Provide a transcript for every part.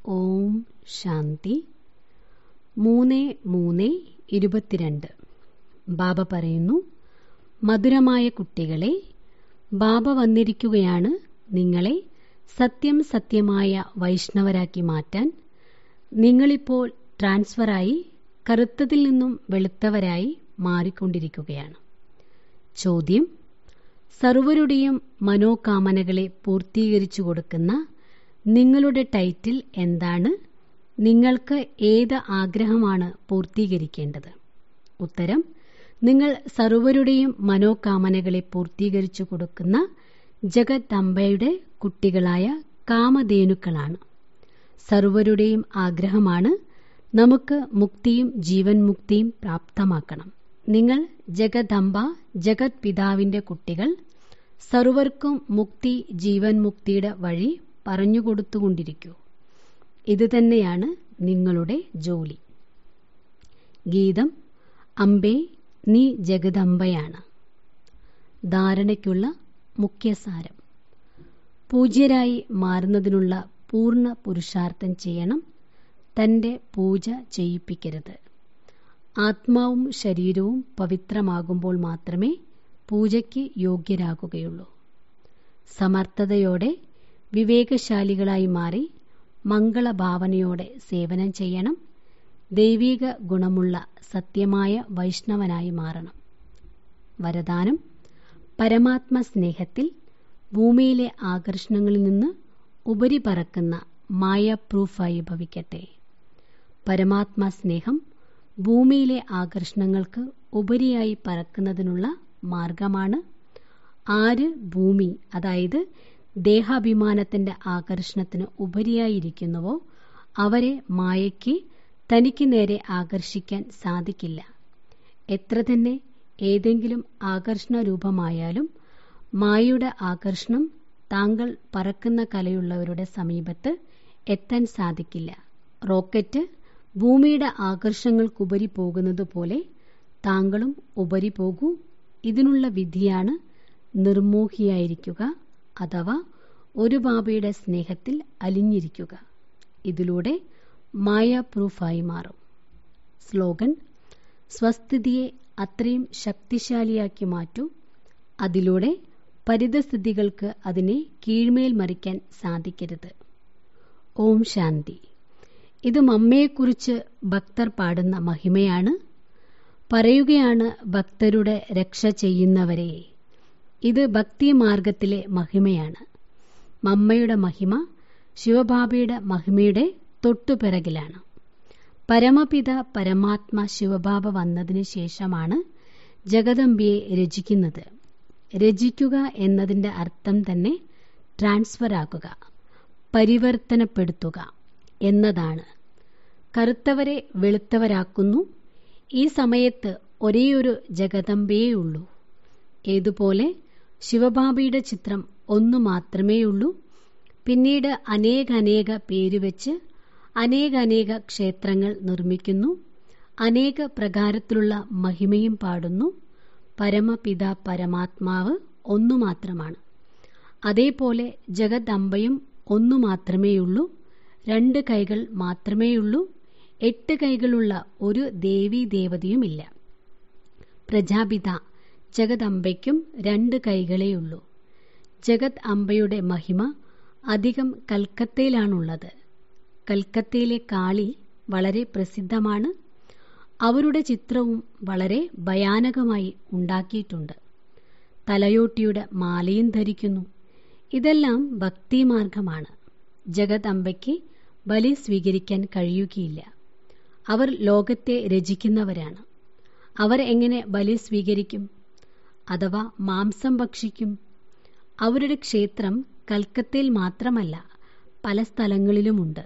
ഓം ശാന്തി മൂന്ന് മൂന്ന് ഇരുപത്തിരണ്ട് ബാബ പറയുന്നു മധുരമായ കുട്ടികളെ ബാബ വന്നിരിക്കുകയാണ് നിങ്ങളെ സത്യം സത്യമായ വൈഷ്ണവരാക്കി മാറ്റാൻ നിങ്ങളിപ്പോൾ ട്രാൻസ്ഫറായി കറുത്തതിൽ നിന്നും വെളുത്തവരായി മാറിക്കൊണ്ടിരിക്കുകയാണ് ചോദ്യം സർവരുടെയും മനോകാമനകളെ പൂർത്തീകരിച്ചു കൊടുക്കുന്ന നിങ്ങളുടെ ടൈറ്റിൽ എന്താണ് നിങ്ങൾക്ക് ഏത് ആഗ്രഹമാണ് പൂർത്തീകരിക്കേണ്ടത് ഉത്തരം നിങ്ങൾ സർവരുടെയും മനോകാമനകളെ പൂർത്തീകരിച്ചു കൊടുക്കുന്ന ജഗദംബയുടെ കുട്ടികളായ കാമധേനുക്കളാണ് സർവരുടെയും ആഗ്രഹമാണ് നമുക്ക് മുക്തിയും ജീവൻ മുക്തിയും പ്രാപ്തമാക്കണം നിങ്ങൾ ജഗദംബ ജഗത് പിതാവിന്റെ കുട്ടികൾ സർവർക്കും മുക്തി ജീവൻ മുക്തിയുടെ വഴി പറഞ്ഞുകൊടുത്തുകൊണ്ടിരിക്കൂ ഇതുതന്നെയാണ് നിങ്ങളുടെ ജോലി ഗീതം അമ്പേ നീ ജഗദംബയാണ് ധാരണയ്ക്കുള്ള മുഖ്യസാരം പൂജ്യരായി മാറുന്നതിനുള്ള പൂർണ്ണ പുരുഷാർത്ഥം ചെയ്യണം തന്റെ പൂജ ചെയ്യിപ്പിക്കരുത് ആത്മാവും ശരീരവും പവിത്രമാകുമ്പോൾ മാത്രമേ പൂജയ്ക്ക് യോഗ്യരാകുകയുള്ളൂ സമർത്ഥതയോടെ വിവേകശാലികളായി മാറി മംഗളഭാവനയോടെ സേവനം ചെയ്യണം ദൈവിക ഗുണമുള്ള സത്യമായ വൈഷ്ണവനായി മാറണം വരദാനം പരമാത്മ സ്നേഹത്തിൽ ഭൂമിയിലെ ആകർഷണങ്ങളിൽ നിന്ന് ഉപരി പറക്കുന്ന മായ പ്രൂഫായി ഭവിക്കട്ടെ പരമാത്മ സ്നേഹം ഭൂമിയിലെ ആകർഷണങ്ങൾക്ക് ഉപരിയായി പറക്കുന്നതിനുള്ള മാർഗമാണ് ആര് ഭൂമി അതായത് ദേഹാഭിമാനത്തിന്റെ ആകർഷണത്തിന് ഉപരിയായിരിക്കുന്നുവോ അവരെ മായയ്ക്ക് തനിക്ക് നേരെ ആകർഷിക്കാൻ സാധിക്കില്ല എത്ര തന്നെ ഏതെങ്കിലും ആകർഷണ രൂപമായാലും മായയുടെ ആകർഷണം താങ്കൾ പറക്കുന്ന കലയുള്ളവരുടെ സമീപത്ത് എത്താൻ സാധിക്കില്ല റോക്കറ്റ് ഭൂമിയുടെ ആകർഷങ്ങൾക്കുപരി പോകുന്നത് പോലെ താങ്കളും ഉപരി പോകൂ ഇതിനുള്ള വിധിയാണ് നിർമോഹിയായിരിക്കുക അഥവാ ഒരു ബാബയുടെ സ്നേഹത്തിൽ അലിഞ്ഞിരിക്കുക ഇതിലൂടെ മായ പ്രൂഫായി മാറും സ്ലോഗൻ സ്വസ്ഥിതിയെ അത്രയും ശക്തിശാലിയാക്കി മാറ്റൂ അതിലൂടെ പരിതസ്ഥിതികൾക്ക് അതിനെ കീഴ്മേൽ മറിക്കാൻ സാധിക്കരുത് ഓം ശാന്തി ഇത് മമ്മയെക്കുറിച്ച് ഭക്തർ പാടുന്ന മഹിമയാണ് പറയുകയാണ് ഭക്തരുടെ രക്ഷ ചെയ്യുന്നവരെ ഇത് ഭക്തിമാർഗത്തിലെ മഹിമയാണ് മമ്മയുടെ മഹിമ ശിവബാബയുടെ മഹിമയുടെ തൊട്ടുപിറകിലാണ് പരമപിത പരമാത്മ ശിവബാബ വന്നതിന് ശേഷമാണ് ജഗദംബിയെ രചിക്കുന്നത് രചിക്കുക എന്നതിന്റെ അർത്ഥം തന്നെ ട്രാൻസ്ഫർ ആക്കുക പരിവർത്തനപ്പെടുത്തുക എന്നതാണ് കറുത്തവരെ വെളുത്തവരാക്കുന്നു ഈ സമയത്ത് ഒരേയൊരു ജഗദംബയേ ഉള്ളൂ ഏതുപോലെ ശിവബാബയുടെ ചിത്രം ഒന്നു മാത്രമേയുള്ളൂ പിന്നീട് അനേകനേക പേരുവെച്ച് അനേകനേക ക്ഷേത്രങ്ങൾ നിർമ്മിക്കുന്നു അനേക പ്രകാരത്തിലുള്ള മഹിമയും പാടുന്നു പരമപിത പരമാത്മാവ് ഒന്നു മാത്രമാണ് അതേപോലെ ജഗദംബയും ഒന്നു മാത്രമേയുള്ളൂ രണ്ട് കൈകൾ മാത്രമേയുള്ളൂ എട്ട് കൈകളുള്ള ഒരു ദേവീ ദേവതയുമില്ല പ്രജാപിത ജഗദംബയ്ക്കും രണ്ട് കൈകളേയുള്ളൂ ജഗത് അംബയുടെ മഹിമ അധികം കൽക്കത്തയിലാണുള്ളത് കൽക്കത്തയിലെ കാളി വളരെ പ്രസിദ്ധമാണ് അവരുടെ ചിത്രവും വളരെ ഭയാനകമായി ഉണ്ടാക്കിയിട്ടുണ്ട് തലയോട്ടിയുടെ മാലയും ധരിക്കുന്നു ഇതെല്ലാം ഭക്തിമാർഗമാണ് ജഗദംബയ്ക്ക് ബലി സ്വീകരിക്കാൻ കഴിയുകയില്ല അവർ ലോകത്തെ രചിക്കുന്നവരാണ് അവർ എങ്ങനെ ബലി സ്വീകരിക്കും അഥവാ മാംസം ഭക്ഷിക്കും അവരുടെ ക്ഷേത്രം കൽക്കത്തയിൽ മാത്രമല്ല പല സ്ഥലങ്ങളിലുമുണ്ട്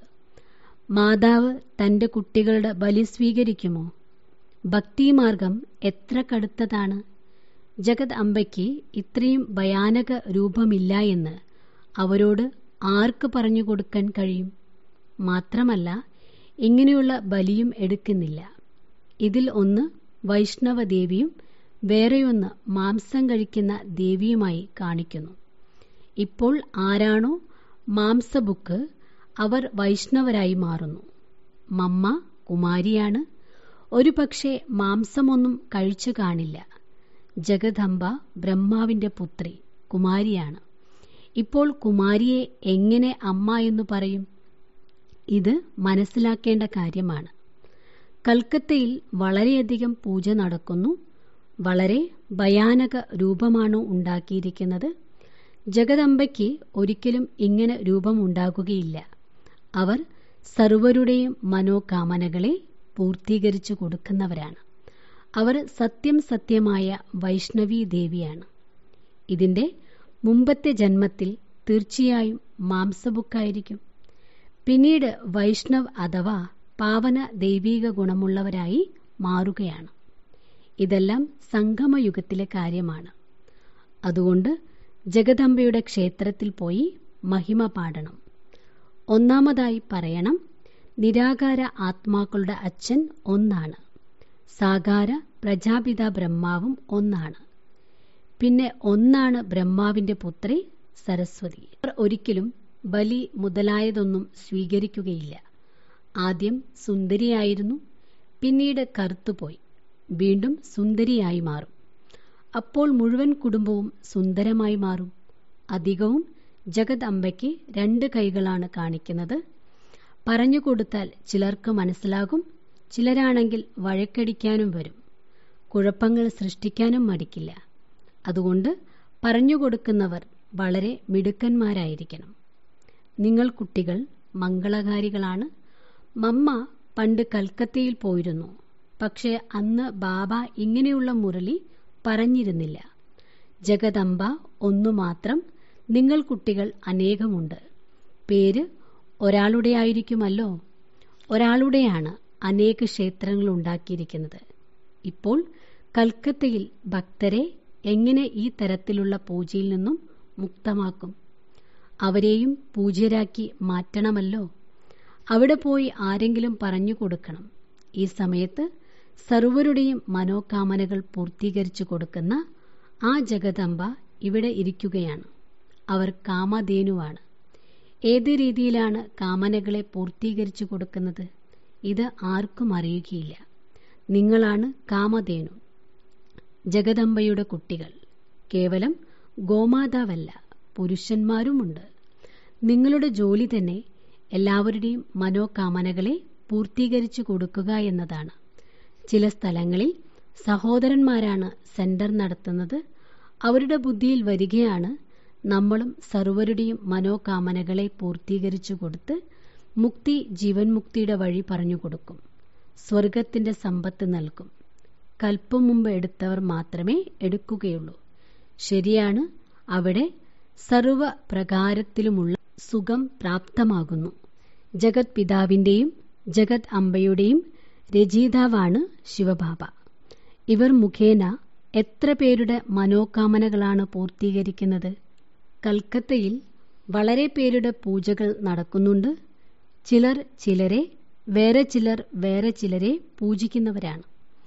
മാതാവ് തന്റെ കുട്ടികളുടെ ബലി സ്വീകരിക്കുമോ ഭക്തിമാർഗം എത്ര കടുത്തതാണ് ജഗത് അമ്പയ്ക്ക് ഇത്രയും ഭയാനക രൂപമില്ല എന്ന് അവരോട് ആർക്ക് പറഞ്ഞു കൊടുക്കാൻ കഴിയും മാത്രമല്ല ഇങ്ങനെയുള്ള ബലിയും എടുക്കുന്നില്ല ഇതിൽ ഒന്ന് വൈഷ്ണവദേവിയും വേറെയൊന്ന് മാംസം കഴിക്കുന്ന ദേവിയുമായി കാണിക്കുന്നു ഇപ്പോൾ ആരാണോ മാംസബുക്ക് അവർ വൈഷ്ണവരായി മാറുന്നു മമ്മ കുമാരിയാണ് ഒരു പക്ഷേ മാംസമൊന്നും കഴിച്ചു കാണില്ല ജഗദംബ ബ്രഹ്മാവിന്റെ പുത്രി കുമാരിയാണ് ഇപ്പോൾ കുമാരിയെ എങ്ങനെ അമ്മ എന്ന് പറയും ഇത് മനസ്സിലാക്കേണ്ട കാര്യമാണ് കൽക്കത്തയിൽ വളരെയധികം പൂജ നടക്കുന്നു വളരെ ഭയാനക രൂപമാണ് ഉണ്ടാക്കിയിരിക്കുന്നത് ജഗദംബയ്ക്ക് ഒരിക്കലും ഇങ്ങനെ രൂപമുണ്ടാകുകയില്ല അവർ സർവരുടെയും മനോകാമനകളെ പൂർത്തീകരിച്ചു കൊടുക്കുന്നവരാണ് അവർ സത്യം സത്യമായ വൈഷ്ണവി ദേവിയാണ് ഇതിൻ്റെ മുമ്പത്തെ ജന്മത്തിൽ തീർച്ചയായും മാംസബുക്കായിരിക്കും പിന്നീട് വൈഷ്ണവ് അഥവാ പാവന ദൈവീക ഗുണമുള്ളവരായി മാറുകയാണ് ഇതെല്ലാം സംഗമയുഗത്തിലെ കാര്യമാണ് അതുകൊണ്ട് ജഗദംബയുടെ ക്ഷേത്രത്തിൽ പോയി മഹിമ പാടണം ഒന്നാമതായി പറയണം നിരാകാര ആത്മാക്കളുടെ അച്ഛൻ ഒന്നാണ് സാകാര പ്രജാപിത ബ്രഹ്മാവും ഒന്നാണ് പിന്നെ ഒന്നാണ് ബ്രഹ്മാവിന്റെ പുത്രി സരസ്വതി അവർ ഒരിക്കലും ബലി മുതലായതൊന്നും സ്വീകരിക്കുകയില്ല ആദ്യം സുന്ദരിയായിരുന്നു പിന്നീട് കറുത്തുപോയി വീണ്ടും സുന്ദരിയായി മാറും അപ്പോൾ മുഴുവൻ കുടുംബവും സുന്ദരമായി മാറും അധികവും ജഗത് അമ്പയ്ക്ക് രണ്ട് കൈകളാണ് കാണിക്കുന്നത് പറഞ്ഞു കൊടുത്താൽ ചിലർക്ക് മനസ്സിലാകും ചിലരാണെങ്കിൽ വഴക്കടിക്കാനും വരും കുഴപ്പങ്ങൾ സൃഷ്ടിക്കാനും മടിക്കില്ല അതുകൊണ്ട് പറഞ്ഞു കൊടുക്കുന്നവർ വളരെ മിടുക്കന്മാരായിരിക്കണം നിങ്ങൾ കുട്ടികൾ മംഗളകാരികളാണ് മമ്മ പണ്ട് കൽക്കത്തയിൽ പോയിരുന്നു പക്ഷേ അന്ന് ബാബ ഇങ്ങനെയുള്ള മുരളി പറഞ്ഞിരുന്നില്ല ജഗദംബ ഒന്നു മാത്രം നിങ്ങൾ കുട്ടികൾ അനേകമുണ്ട് പേര് ഒരാളുടെ ആയിരിക്കുമല്ലോ ഒരാളുടെയാണ് അനേക ക്ഷേത്രങ്ങൾ ഉണ്ടാക്കിയിരിക്കുന്നത് ഇപ്പോൾ കൽക്കത്തയിൽ ഭക്തരെ എങ്ങനെ ഈ തരത്തിലുള്ള പൂജയിൽ നിന്നും മുക്തമാക്കും അവരെയും പൂജ്യരാക്കി മാറ്റണമല്ലോ അവിടെ പോയി ആരെങ്കിലും പറഞ്ഞു കൊടുക്കണം ഈ സമയത്ത് സർവരുടെയും മനോകാമനകൾ പൂർത്തീകരിച്ചു കൊടുക്കുന്ന ആ ജഗദംബ ഇവിടെ ഇരിക്കുകയാണ് അവർ കാമധേനുവാണ് ഏത് രീതിയിലാണ് കാമനകളെ പൂർത്തീകരിച്ചു കൊടുക്കുന്നത് ഇത് ആർക്കും അറിയുകയില്ല നിങ്ങളാണ് കാമധേനു ജഗദംബയുടെ കുട്ടികൾ കേവലം ഗോമാതാവല്ല പുരുഷന്മാരുമുണ്ട് നിങ്ങളുടെ ജോലി തന്നെ എല്ലാവരുടെയും മനോകാമനകളെ പൂർത്തീകരിച്ചു കൊടുക്കുക എന്നതാണ് ചില സ്ഥലങ്ങളിൽ സഹോദരന്മാരാണ് സെന്റർ നടത്തുന്നത് അവരുടെ ബുദ്ധിയിൽ വരികയാണ് നമ്മളും സർവരുടെയും മനോകാമനകളെ പൂർത്തീകരിച്ചു കൊടുത്ത് മുക്തി ജീവൻ മുക്തിയുടെ വഴി പറഞ്ഞു കൊടുക്കും സ്വർഗത്തിന്റെ സമ്പത്ത് നൽകും കൽപ്പം മുമ്പ് എടുത്തവർ മാത്രമേ എടുക്കുകയുള്ളൂ ശരിയാണ് അവിടെ സർവ പ്രകാരത്തിലുമുള്ള സുഖം പ്രാപ്തമാകുന്നു ജഗത് പിതാവിന്റെയും ജഗത് അമ്പയുടെയും രചയിതാവാണ് ശിവബാബ ഇവർ മുഖേന എത്ര പേരുടെ മനോകാമനകളാണ് പൂർത്തീകരിക്കുന്നത് കൽക്കത്തയിൽ വളരെ പേരുടെ പൂജകൾ നടക്കുന്നുണ്ട് ചിലർ ചിലരെ വേറെ ചിലർ വേറെ ചിലരെ പൂജിക്കുന്നവരാണ്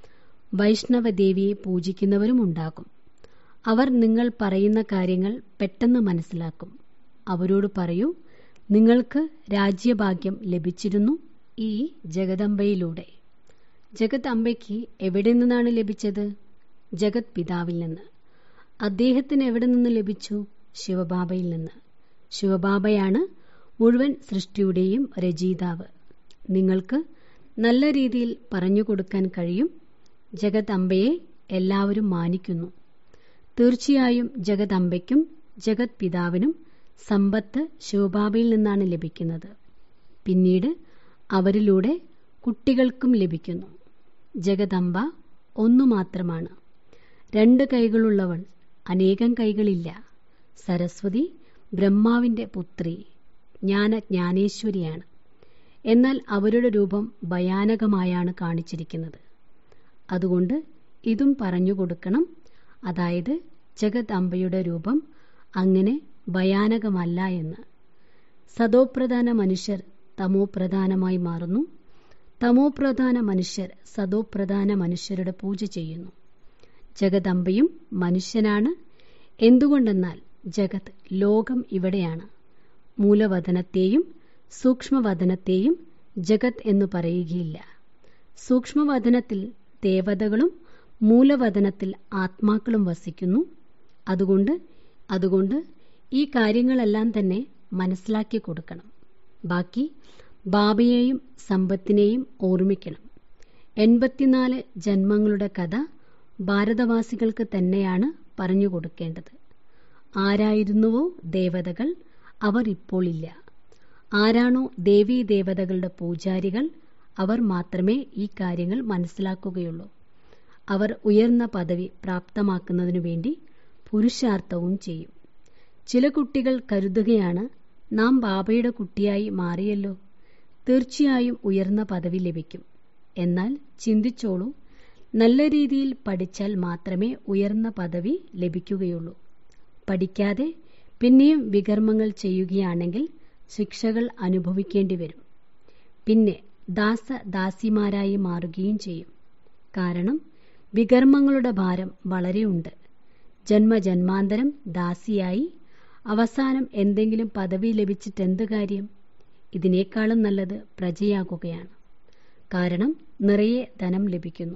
വൈഷ്ണവദേവിയെ പൂജിക്കുന്നവരും ഉണ്ടാകും അവർ നിങ്ങൾ പറയുന്ന കാര്യങ്ങൾ പെട്ടെന്ന് മനസ്സിലാക്കും അവരോട് പറയൂ നിങ്ങൾക്ക് രാജ്യഭാഗ്യം ലഭിച്ചിരുന്നു ഈ ജഗദംബയിലൂടെ ജഗത് അമ്പയ്ക്ക് എവിടെ നിന്നാണ് ലഭിച്ചത് ജഗത് പിതാവിൽ നിന്ന് അദ്ദേഹത്തിന് എവിടെ നിന്ന് ലഭിച്ചു ശിവബാബയിൽ നിന്ന് ശിവബാബയാണ് മുഴുവൻ സൃഷ്ടിയുടെയും രചയിതാവ് നിങ്ങൾക്ക് നല്ല രീതിയിൽ പറഞ്ഞു കൊടുക്കാൻ കഴിയും ജഗത് അമ്പയെ എല്ലാവരും മാനിക്കുന്നു തീർച്ചയായും ജഗത് അമ്പയ്ക്കും ജഗത് പിതാവിനും സമ്പത്ത് ശിവബാബയിൽ നിന്നാണ് ലഭിക്കുന്നത് പിന്നീട് അവരിലൂടെ കുട്ടികൾക്കും ലഭിക്കുന്നു ജഗദംബ ഒന്നു മാത്രമാണ് രണ്ട് കൈകളുള്ളവൾ അനേകം കൈകളില്ല സരസ്വതി ബ്രഹ്മാവിന്റെ പുത്രി ജ്ഞാന ജ്ഞാനേശ്വരിയാണ് എന്നാൽ അവരുടെ രൂപം ഭയാനകമായാണ് കാണിച്ചിരിക്കുന്നത് അതുകൊണ്ട് ഇതും പറഞ്ഞു കൊടുക്കണം അതായത് ജഗത് അമ്പയുടെ രൂപം അങ്ങനെ ഭയാനകമല്ല എന്ന് സതോപ്രധാന മനുഷ്യർ തമോപ്രധാനമായി മാറുന്നു തമോപ്രധാന മനുഷ്യർ സതോപ്രധാന മനുഷ്യരുടെ പൂജ ചെയ്യുന്നു ജഗദംബയും മനുഷ്യനാണ് എന്തുകൊണ്ടെന്നാൽ ജഗത് ലോകം ഇവിടെയാണ് മൂലവതനത്തെയും സൂക്ഷ്മവദനത്തെയും ജഗത് എന്നു പറയുകയില്ല സൂക്ഷ്മവദനത്തിൽ ദേവതകളും മൂലവദനത്തിൽ ആത്മാക്കളും വസിക്കുന്നു അതുകൊണ്ട് അതുകൊണ്ട് ഈ കാര്യങ്ങളെല്ലാം തന്നെ മനസ്സിലാക്കി കൊടുക്കണം ബാക്കി ബാബയെയും സമ്പത്തിനെയും ഓർമ്മിക്കണം എൺപത്തിനാല് ജന്മങ്ങളുടെ കഥ ഭാരതവാസികൾക്ക് തന്നെയാണ് പറഞ്ഞു കൊടുക്കേണ്ടത് ആരായിരുന്നുവോ ദേവതകൾ അവർ ഇപ്പോൾ ഇല്ല ആരാണോ ദേവീ ദേവതകളുടെ പൂജാരികൾ അവർ മാത്രമേ ഈ കാര്യങ്ങൾ മനസ്സിലാക്കുകയുള്ളൂ അവർ ഉയർന്ന പദവി പ്രാപ്തമാക്കുന്നതിനു വേണ്ടി പുരുഷാർത്ഥവും ചെയ്യും ചില കുട്ടികൾ കരുതുകയാണ് നാം ബാബയുടെ കുട്ടിയായി മാറിയല്ലോ തീർച്ചയായും ഉയർന്ന പദവി ലഭിക്കും എന്നാൽ ചിന്തിച്ചോളൂ നല്ല രീതിയിൽ പഠിച്ചാൽ മാത്രമേ ഉയർന്ന പദവി ലഭിക്കുകയുള്ളൂ പഠിക്കാതെ പിന്നെയും വികർമ്മങ്ങൾ ചെയ്യുകയാണെങ്കിൽ ശിക്ഷകൾ അനുഭവിക്കേണ്ടി വരും പിന്നെ ദാസ ദാസിമാരായി മാറുകയും ചെയ്യും കാരണം വികർമ്മങ്ങളുടെ ഭാരം വളരെയുണ്ട് ജന്മജന്മാന്തരം ദാസിയായി അവസാനം എന്തെങ്കിലും പദവി ലഭിച്ചിട്ടെന്ത് കാര്യം ഇതിനേക്കാളും നല്ലത് പ്രജയാകുകയാണ് കാരണം നിറയെ ധനം ലഭിക്കുന്നു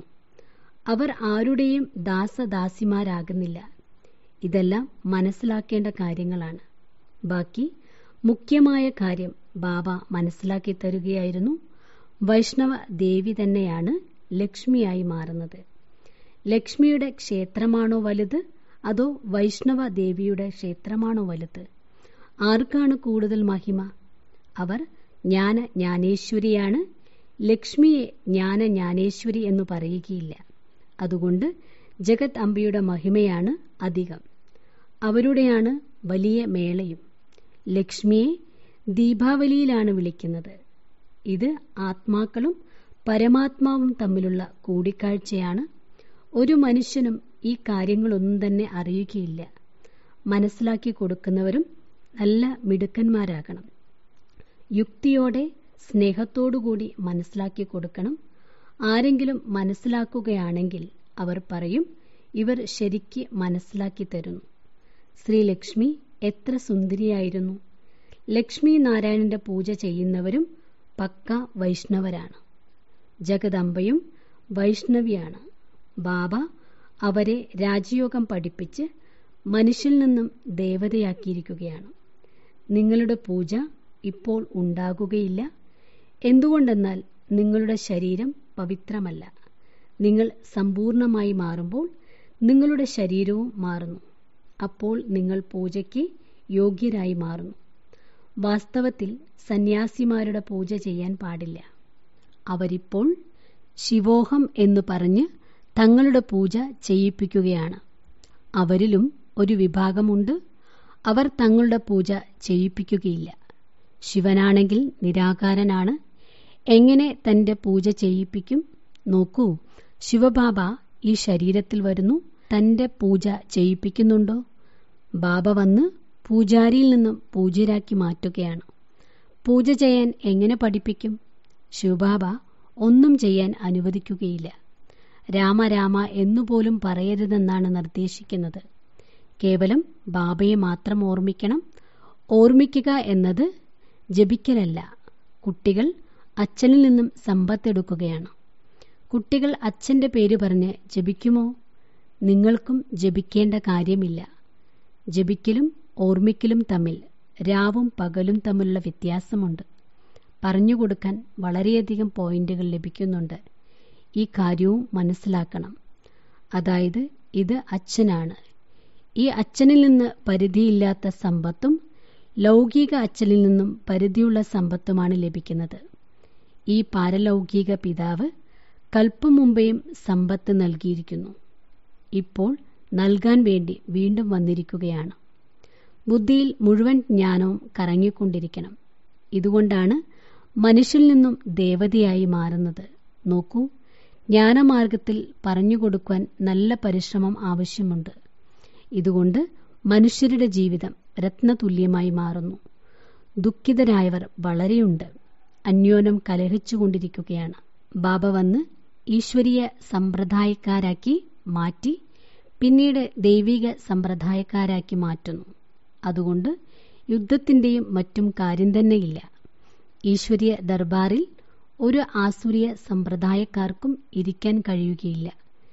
അവർ ആരുടെയും ദാസദാസിമാരാകുന്നില്ല ഇതെല്ലാം മനസ്സിലാക്കേണ്ട കാര്യങ്ങളാണ് ബാക്കി മുഖ്യമായ കാര്യം ബാബ മനസ്സിലാക്കി തരുകയായിരുന്നു വൈഷ്ണവ ദേവി തന്നെയാണ് ലക്ഷ്മിയായി മാറുന്നത് ലക്ഷ്മിയുടെ ക്ഷേത്രമാണോ വലുത് അതോ വൈഷ്ണവ ദേവിയുടെ ക്ഷേത്രമാണോ വലുത് ആർക്കാണ് കൂടുതൽ മഹിമ അവർ ജ്ഞാന ജ്ഞാനേശ്വരിയാണ് ലക്ഷ്മിയെ ജ്ഞാന ജ്ഞാനേശ്വരി എന്ന് പറയുകയില്ല അതുകൊണ്ട് ജഗത് അമ്പയുടെ മഹിമയാണ് അധികം അവരുടെയാണ് വലിയ മേളയും ലക്ഷ്മിയെ ദീപാവലിയിലാണ് വിളിക്കുന്നത് ഇത് ആത്മാക്കളും പരമാത്മാവും തമ്മിലുള്ള കൂടിക്കാഴ്ചയാണ് ഒരു മനുഷ്യനും ഈ കാര്യങ്ങളൊന്നും തന്നെ അറിയുകയില്ല മനസ്സിലാക്കി കൊടുക്കുന്നവരും നല്ല മിടുക്കന്മാരാകണം യുക്തിയോടെ സ്നേഹത്തോടുകൂടി മനസ്സിലാക്കി കൊടുക്കണം ആരെങ്കിലും മനസ്സിലാക്കുകയാണെങ്കിൽ അവർ പറയും ഇവർ ശരിക്ക് മനസ്സിലാക്കി തരുന്നു ശ്രീലക്ഷ്മി എത്ര സുന്ദരിയായിരുന്നു ലക്ഷ്മി നാരായണന്റെ പൂജ ചെയ്യുന്നവരും പക്ക വൈഷ്ണവരാണ് ജഗദംബയും വൈഷ്ണവിയാണ് ബാബ അവരെ രാജയോഗം പഠിപ്പിച്ച് മനുഷ്യൽ നിന്നും ദേവതയാക്കിയിരിക്കുകയാണ് നിങ്ങളുടെ പൂജ ഇപ്പോൾ ഉണ്ടാകുകയില്ല എന്തുകൊണ്ടെന്നാൽ നിങ്ങളുടെ ശരീരം പവിത്രമല്ല നിങ്ങൾ സമ്പൂർണമായി മാറുമ്പോൾ നിങ്ങളുടെ ശരീരവും മാറുന്നു അപ്പോൾ നിങ്ങൾ പൂജയ്ക്ക് യോഗ്യരായി മാറുന്നു വാസ്തവത്തിൽ സന്യാസിമാരുടെ പൂജ ചെയ്യാൻ പാടില്ല അവരിപ്പോൾ ശിവോഹം എന്ന് പറഞ്ഞ് തങ്ങളുടെ പൂജ ചെയ്യിപ്പിക്കുകയാണ് അവരിലും ഒരു വിഭാഗമുണ്ട് അവർ തങ്ങളുടെ പൂജ ചെയ്യിപ്പിക്കുകയില്ല ശിവനാണെങ്കിൽ നിരാകാരനാണ് എങ്ങനെ തന്റെ പൂജ ചെയ്യിപ്പിക്കും നോക്കൂ ശിവബാബ ഈ ശരീരത്തിൽ വരുന്നു തന്റെ പൂജ ചെയ്യിപ്പിക്കുന്നുണ്ടോ ബാബ വന്ന് പൂജാരിയിൽ നിന്നും പൂജ്യരാക്കി മാറ്റുകയാണ് പൂജ ചെയ്യാൻ എങ്ങനെ പഠിപ്പിക്കും ശിവബാബ ഒന്നും ചെയ്യാൻ അനുവദിക്കുകയില്ല രാമ രാമ എന്നുപോലും പറയരുതെന്നാണ് നിർദ്ദേശിക്കുന്നത് കേവലം ബാബയെ മാത്രം ഓർമ്മിക്കണം ഓർമ്മിക്കുക എന്നത് ജപിക്കലല്ല കുട്ടികൾ അച്ഛനിൽ നിന്നും സമ്പത്തെടുക്കുകയാണ് കുട്ടികൾ അച്ഛന്റെ പേര് പറഞ്ഞ് ജപിക്കുമോ നിങ്ങൾക്കും ജപിക്കേണ്ട കാര്യമില്ല ജപിക്കലും ഓർമ്മിക്കലും തമ്മിൽ രാവും പകലും തമ്മിലുള്ള വ്യത്യാസമുണ്ട് പറഞ്ഞുകൊടുക്കാൻ വളരെയധികം പോയിന്റുകൾ ലഭിക്കുന്നുണ്ട് ഈ കാര്യവും മനസ്സിലാക്കണം അതായത് ഇത് അച്ഛനാണ് ഈ അച്ഛനിൽ നിന്ന് പരിധിയില്ലാത്ത സമ്പത്തും ലൗകിക അച്ഛനിൽ നിന്നും പരിധിയുള്ള സമ്പത്തുമാണ് ലഭിക്കുന്നത് ഈ പാരലൗകിക പിതാവ് കൽപ്പം മുമ്പേയും സമ്പത്ത് നൽകിയിരിക്കുന്നു ഇപ്പോൾ നൽകാൻ വേണ്ടി വീണ്ടും വന്നിരിക്കുകയാണ് ബുദ്ധിയിൽ മുഴുവൻ ജ്ഞാനവും കറങ്ങിക്കൊണ്ടിരിക്കണം ഇതുകൊണ്ടാണ് മനുഷ്യൽ നിന്നും ദേവതയായി മാറുന്നത് നോക്കൂ ജ്ഞാനമാർഗത്തിൽ പറഞ്ഞുകൊടുക്കുവാൻ നല്ല പരിശ്രമം ആവശ്യമുണ്ട് ഇതുകൊണ്ട് മനുഷ്യരുടെ ജീവിതം രത്നതുല്യമായി മാറുന്നു ദുഃഖിതരായവർ വളരെയുണ്ട് അന്യോന്യം കലഹിച്ചുകൊണ്ടിരിക്കുകയാണ് ബാബ വന്ന് ഈശ്വരീയ സമ്പ്രദായക്കാരാക്കി മാറ്റി പിന്നീട് ദൈവിക സമ്പ്രദായക്കാരാക്കി മാറ്റുന്നു അതുകൊണ്ട് യുദ്ധത്തിന്റെയും മറ്റും കാര്യം തന്നെയില്ല ഈശ്വരീയ ദർബാറിൽ ഒരു ആസുരീയ സമ്പ്രദായക്കാർക്കും ഇരിക്കാൻ കഴിയുകയില്ല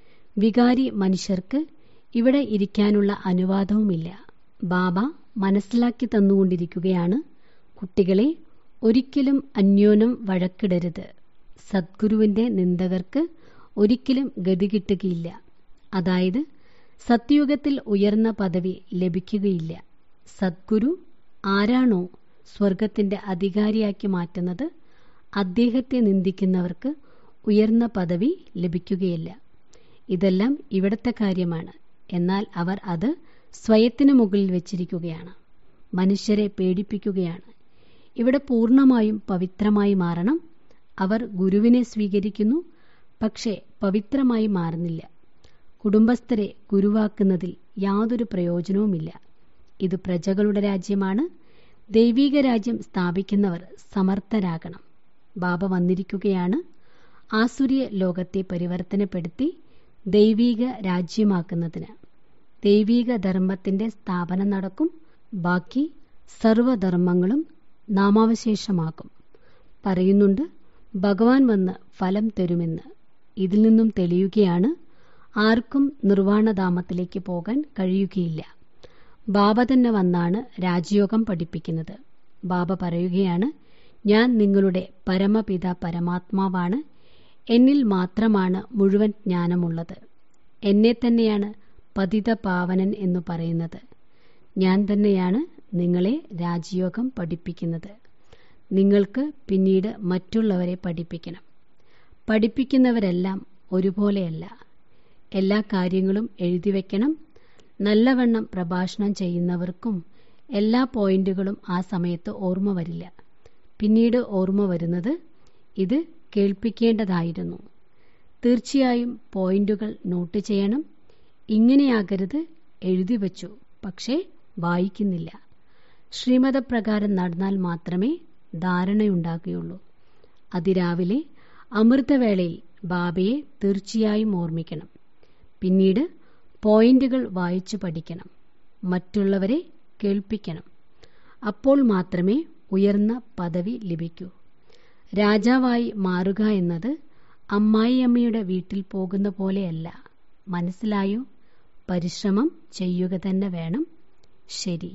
വികാരി മനുഷ്യർക്ക് ഇവിടെ ഇരിക്കാനുള്ള അനുവാദവുമില്ല ബാബ മനസ്സിലാക്കി തന്നുകൊണ്ടിരിക്കുകയാണ് കുട്ടികളെ ഒരിക്കലും അന്യോന്യം വഴക്കിടരുത് സദ്ഗുരുവിന്റെ നിന്ദകർക്ക് ഒരിക്കലും ഗതി കിട്ടുകയില്ല അതായത് സത്യുഗത്തിൽ ഉയർന്ന പദവി ലഭിക്കുകയില്ല സദ്ഗുരു ആരാണോ സ്വർഗത്തിന്റെ അധികാരിയാക്കി മാറ്റുന്നത് അദ്ദേഹത്തെ നിന്ദിക്കുന്നവർക്ക് ഉയർന്ന പദവി ലഭിക്കുകയില്ല ഇതെല്ലാം ഇവിടത്തെ കാര്യമാണ് എന്നാൽ അവർ അത് സ്വയത്തിനു മുകളിൽ വെച്ചിരിക്കുകയാണ് മനുഷ്യരെ പേടിപ്പിക്കുകയാണ് ഇവിടെ പൂർണ്ണമായും പവിത്രമായി മാറണം അവർ ഗുരുവിനെ സ്വീകരിക്കുന്നു പക്ഷേ പവിത്രമായി മാറുന്നില്ല കുടുംബസ്ഥരെ ഗുരുവാക്കുന്നതിൽ യാതൊരു പ്രയോജനവുമില്ല ഇത് പ്രജകളുടെ രാജ്യമാണ് ദൈവിക രാജ്യം സ്ഥാപിക്കുന്നവർ സമർത്ഥരാകണം ബാബ വന്നിരിക്കുകയാണ് ആസുരിയ ലോകത്തെ പരിവർത്തനപ്പെടുത്തി ദൈവിക രാജ്യമാക്കുന്നതിന് ദൈവിക ധർമ്മത്തിന്റെ സ്ഥാപനം നടക്കും ബാക്കി സർവധർമ്മങ്ങളും നാമാവശേഷമാക്കും പറയുന്നുണ്ട് ഭഗവാൻ വന്ന് ഫലം തരുമെന്ന് ഇതിൽ നിന്നും തെളിയുകയാണ് ആർക്കും നിർവാണധാമത്തിലേക്ക് പോകാൻ കഴിയുകയില്ല ബാബ തന്നെ വന്നാണ് രാജയോഗം പഠിപ്പിക്കുന്നത് ബാബ പറയുകയാണ് ഞാൻ നിങ്ങളുടെ പരമപിത പരമാത്മാവാണ് എന്നിൽ മാത്രമാണ് മുഴുവൻ ജ്ഞാനമുള്ളത് എന്നെ തന്നെയാണ് പതിത പാവനൻ എന്ന് പറയുന്നത് ഞാൻ തന്നെയാണ് നിങ്ങളെ രാജയോഗം പഠിപ്പിക്കുന്നത് നിങ്ങൾക്ക് പിന്നീട് മറ്റുള്ളവരെ പഠിപ്പിക്കണം പഠിപ്പിക്കുന്നവരെല്ലാം ഒരുപോലെയല്ല എല്ലാ കാര്യങ്ങളും എഴുതി വയ്ക്കണം നല്ലവണ്ണം പ്രഭാഷണം ചെയ്യുന്നവർക്കും എല്ലാ പോയിന്റുകളും ആ സമയത്ത് ഓർമ്മ വരില്ല പിന്നീട് ഓർമ്മ വരുന്നത് ഇത് കേൾപ്പിക്കേണ്ടതായിരുന്നു തീർച്ചയായും പോയിന്റുകൾ നോട്ട് ചെയ്യണം ഇങ്ങനെയാകരുത് എഴുതി വച്ചു പക്ഷേ വായിക്കുന്നില്ല ശ്രീമതപ്രകാരം നടന്നാൽ മാത്രമേ ധാരണയുണ്ടാകുകയുള്ളൂ അതിരാവിലെ അമൃതവേളയിൽ ബാബയെ തീർച്ചയായും ഓർമ്മിക്കണം പിന്നീട് പോയിന്റുകൾ വായിച്ചു പഠിക്കണം മറ്റുള്ളവരെ കേൾപ്പിക്കണം അപ്പോൾ മാത്രമേ ഉയർന്ന പദവി ലഭിക്കൂ രാജാവായി മാറുക എന്നത് അമ്മായിയമ്മയുടെ വീട്ടിൽ പോകുന്ന പോലെയല്ല മനസ്സിലായോ പരിശ്രമം ചെയ്യുക തന്നെ വേണം ശരി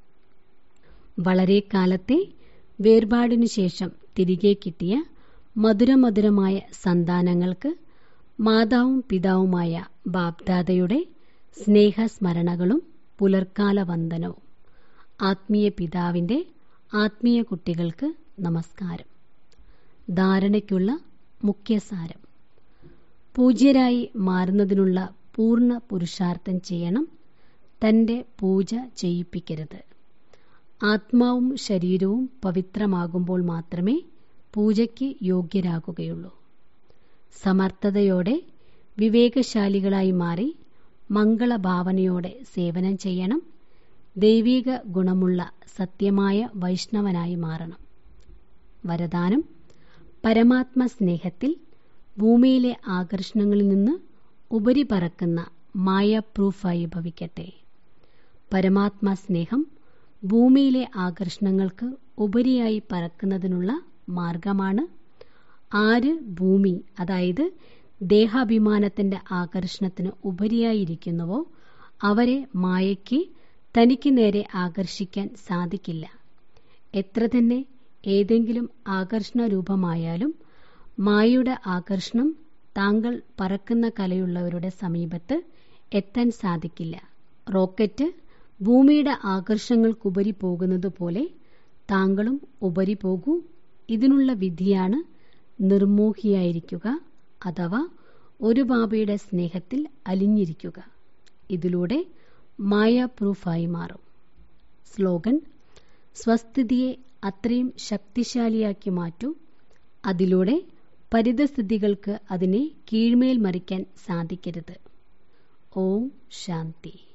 വളരെ കാലത്തെ വേർപാടിനു ശേഷം തിരികെ കിട്ടിയ മധുരമധുരമായ സന്താനങ്ങൾക്ക് മാതാവും പിതാവുമായ ബാബ്ദാദയുടെ സ്നേഹസ്മരണകളും പുലർക്കാല വന്ദനവും ആത്മീയ പിതാവിന്റെ ആത്മീയ കുട്ടികൾക്ക് നമസ്കാരം ധാരണയ്ക്കുള്ള മുഖ്യസാരം പൂജ്യരായി മാറുന്നതിനുള്ള പൂർണ്ണ പുരുഷാർത്ഥം ചെയ്യണം തന്റെ പൂജ ചെയ്യിപ്പിക്കരുത് ആത്മാവും ശരീരവും പവിത്രമാകുമ്പോൾ മാത്രമേ പൂജയ്ക്ക് യോഗ്യരാകുകയുള്ളൂ സമർത്ഥതയോടെ വിവേകശാലികളായി മാറി മംഗളഭാവനയോടെ സേവനം ചെയ്യണം ദൈവിക ഗുണമുള്ള സത്യമായ വൈഷ്ണവനായി മാറണം വരദാനം പരമാത്മ സ്നേഹത്തിൽ ഭൂമിയിലെ ആകർഷണങ്ങളിൽ നിന്ന് ഉപരി പറക്കുന്ന മായ പ്രൂഫായി ഭവിക്കട്ടെ പരമാത്മ സ്നേഹം ഭൂമിയിലെ ആകർഷണങ്ങൾക്ക് ഉപരിയായി പറക്കുന്നതിനുള്ള മാർഗമാണ് ആര് ഭൂമി അതായത് ദേഹാഭിമാനത്തിന്റെ ആകർഷണത്തിന് ഉപരിയായിരിക്കുന്നുവോ അവരെ മായയ്ക്ക് തനിക്ക് നേരെ ആകർഷിക്കാൻ സാധിക്കില്ല എത്ര തന്നെ ഏതെങ്കിലും ആകർഷണ രൂപമായാലും മായയുടെ ആകർഷണം താങ്കൾ പറക്കുന്ന കലയുള്ളവരുടെ സമീപത്ത് എത്താൻ സാധിക്കില്ല റോക്കറ്റ് ഭൂമിയുടെ ആകർഷണങ്ങൾക്കുപരി പോകുന്നത് പോലെ താങ്കളും ഉപരി പോകൂ ഇതിനുള്ള വിധിയാണ് നിർമോഹിയായിരിക്കുക അഥവാ ഒരു ബാബയുടെ സ്നേഹത്തിൽ അലിഞ്ഞിരിക്കുക ഇതിലൂടെ മായ പ്രൂഫായി മാറും സ്ലോഗൻ സ്വസ്ഥിതിയെ അത്രയും ശക്തിശാലിയാക്കി മാറ്റൂ അതിലൂടെ പരിതസ്ഥിതികൾക്ക് അതിനെ കീഴ്മേൽ മറിക്കാൻ സാധിക്കരുത് ഓം ശാന്തി